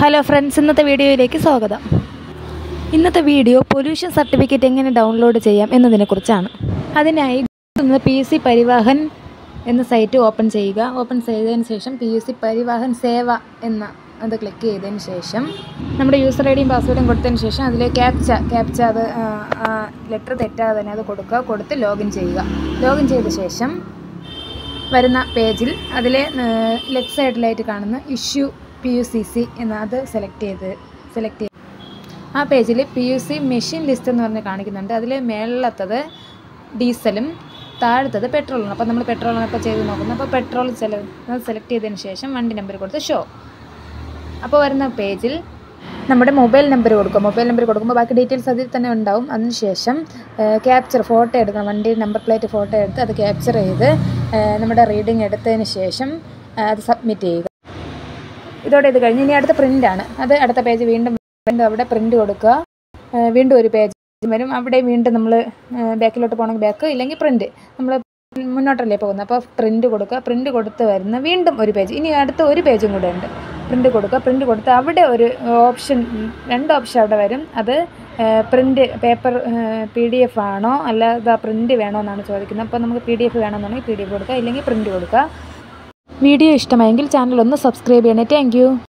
hello friends ഇന്നത്തെ വീഡിയോയിലേക്ക് സ്വാഗതം ഇന്നത്തെ വീഡിയോ പൊല്യൂഷൻ സർട്ടിഫിക്കറ്റ് എങ്ങനെ ഡൗൺലോഡ് ചെയ്യാം എന്നതിനെക്കുറിച്ചാണ് അതിനായി ഇന്ന് പി സി പരിവാഹൻ എന്ന സൈറ്റ് ഓപ്പൺ ചെയ്യുക ഓപ്പൺ ചെയ്തതിന് ശേഷം P U C Parivahan Seva എന്ന അത് ക്ലിക്ക് ചെയ്തതിന് ശേഷം നമ്മുടെ യൂസർ ഐ ഡിയും പാസ്വേഡും കൊടുത്തതിന് ശേഷം അതിൽ ക്യാപ്ച ക്യാപ്ച അത് ലെറ്റർ തെറ്റാതെ തന്നെ അത് കൊടുക്കുക കൊടുത്ത് ലോഗിൻ ചെയ്യുക ലോഗിൻ ചെയ്ത ശേഷം വരുന്ന പേജിൽ അതിൽ ലെഫ്റ്റ് സൈഡിലായിട്ട് കാണുന്ന issue P U C C എന്ന അത് സെലക്ട് ചെയ്ത് സെലക്ട് ചെയ്ത് ആ പേജിൽ P U C machine list എന്ന് പറഞ്ഞ് കാണിക്കുന്നുണ്ട് അതിൽ മേളിലത്തത് ഡീസലും താഴത്തത് പെട്രോളാണ് അപ്പോൾ നമ്മൾ പെട്രോളാണ് ഇപ്പോൾ ചെയ്ത് നോക്കുന്നത് അപ്പോൾ പെട്രോൾ സെല സെലക്ട് ചെയ്തതിന് ശേഷം വണ്ടി നമ്പർ കൊടുത്ത് ഷോ അപ്പോൾ വരുന്ന പേജിൽ നമ്മുടെ മൊബൈൽ നമ്പർ കൊടുക്കുക മൊബൈൽ നമ്പർ കൊടുക്കുമ്പോൾ ബാക്കി ഡീറ്റെയിൽസ് അതിൽ തന്നെ ഉണ്ടാവും അതിനുശേഷം ക്യാപ്ചർ ഫോട്ടോ എടുക്കണം വണ്ടി നമ്പർ പ്ലേറ്റ് ഫോട്ടോ എടുത്ത് അത് ക്യാപ്ചർ ചെയ്ത് ആ, നമ്മുടെ റീഡിങ് എടുത്തതിന് ശേഷം ആ, അത് സബ്മിറ്റ് ചെയ്യുക ഇതോടെ ഇത് കഴിഞ്ഞ് ഇനി അടുത്ത പ്രിൻ്റാണ് അത് അടുത്ത പേജ് വീണ്ടും വീണ്ടും അവിടെ പ്രിൻ്റ് കൊടുക്കുക ആ, വീണ്ടും ഒരു പേജ് വരും അവിടെ വീണ്ടും നമ്മൾ ബാക്കിലോട്ട് പോകണമെങ്കിൽ ബാക്ക് ഇല്ലെങ്കിൽ പ്രിൻ്റ് നമ്മൾ മുന്നോട്ടല്ലേ പോകുന്നത് അപ്പോൾ പ്രിൻ്റ് കൊടുക്കുക പ്രിൻ്റ് കൊടുത്ത് വരുന്ന വീണ്ടും ഒരു പേജ് ഇനി അടുത്ത ഒരു പേജും കൂടെ ഉണ്ട് പ്രിൻ്റ് കൊടുക്കുക പ്രിൻ്റ് കൊടുത്ത് അവിടെ ഒരു ഓപ്ഷൻ രണ്ട് ഓപ്ഷൻ അവിടെ വരും അത് print paper P D F ആണോ അല്ലാതെ പ്രിൻ്റ് വേണോ എന്നാണ് ചോദിക്കുന്നത് അപ്പോൾ നമുക്ക് പി ഡി എഫ് വേണമെന്നുണ്ടെങ്കിൽ പി ഡി എഫ് കൊടുക്കുക ഇല്ലെങ്കിൽ പ്രിൻ്റ് കൊടുക്കുക വീഡിയോ ഇഷ്ടമായെങ്കിൽ ചാനൽ ഒന്ന് സബ്സ്ക്രൈബ് ചെയ്യണേ താങ്ക്